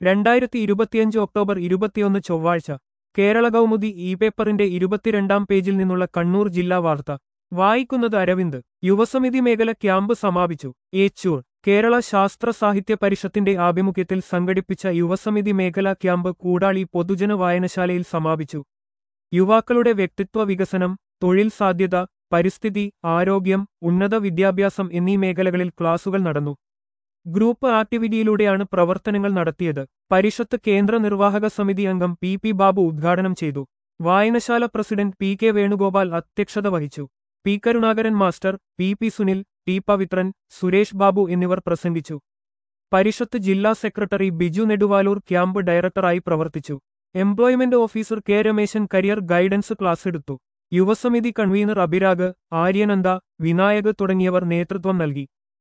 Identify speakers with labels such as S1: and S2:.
S1: രണ്ടായിരത്തി ഇരുപത്തിയഞ്ച് ഒക്ടോബർ ഇരുപത്തിയൊന്ന് ചൊവ്വാഴ്ച കേരള കൗമുദി ഇ പേപ്പറിന്റെ ഇരുപത്തിരണ്ടാം പേജിൽ നിന്നുള്ള കണ്ണൂർ ജില്ലാ വാർത്ത വായിക്കുന്നത് അരവിന്ദ് യുവസമിതി മേഖല ക്യാമ്പ് സമാപിച്ചു ഏച്ചൂർ കേരള ശാസ്ത്ര സാഹിത്യ പരിഷത്തിന്റെ ആഭിമുഖ്യത്തിൽ സംഘടിപ്പിച്ച യുവസമിതി മേഖലാ ക്യാമ്പ് കൂടാളി പൊതുജന വായനശാലയിൽ സമാപിച്ചു യുവാക്കളുടെ വ്യക്തിത്വ വികസനം തൊഴിൽ സാധ്യത പരിസ്ഥിതി ആരോഗ്യം ഉന്നത വിദ്യാഭ്യാസം എന്നീ മേഖലകളിൽ ക്ലാസുകൾ നടന്നു ഗ്രൂപ്പ് ആക്ടിവിറ്റിയിലൂടെയാണ് പ്രവർത്തനങ്ങൾ നടത്തിയത് പരിഷത്ത് കേന്ദ്ര നിർവാഹക സമിതി അംഗം പി പി ബാബു ഉദ്ഘാടനം ചെയ്തു വായനശാല പ്രസിഡന്റ് പി കെ വേണുഗോപാൽ അധ്യക്ഷത വഹിച്ചു P Karunakaran master P P Sunil T Pavithran Suresh Babu എന്നിവർ പ്രസംഗിച്ചു പരിഷത്ത് ജില്ലാ സെക്രട്ടറി ബിജു നെടുവാലൂർ ക്യാമ്പ് ഡയറക്ടറായി പ്രവർത്തിച്ചു employment officer K Rameshan career guidance class എടുത്തു യുവസമിതി കൺവീനർ അഭിരാഗ് ആര്യനന്ദ വിനായക് തുടങ്ങിയവർ നേതൃത്വം നൽകി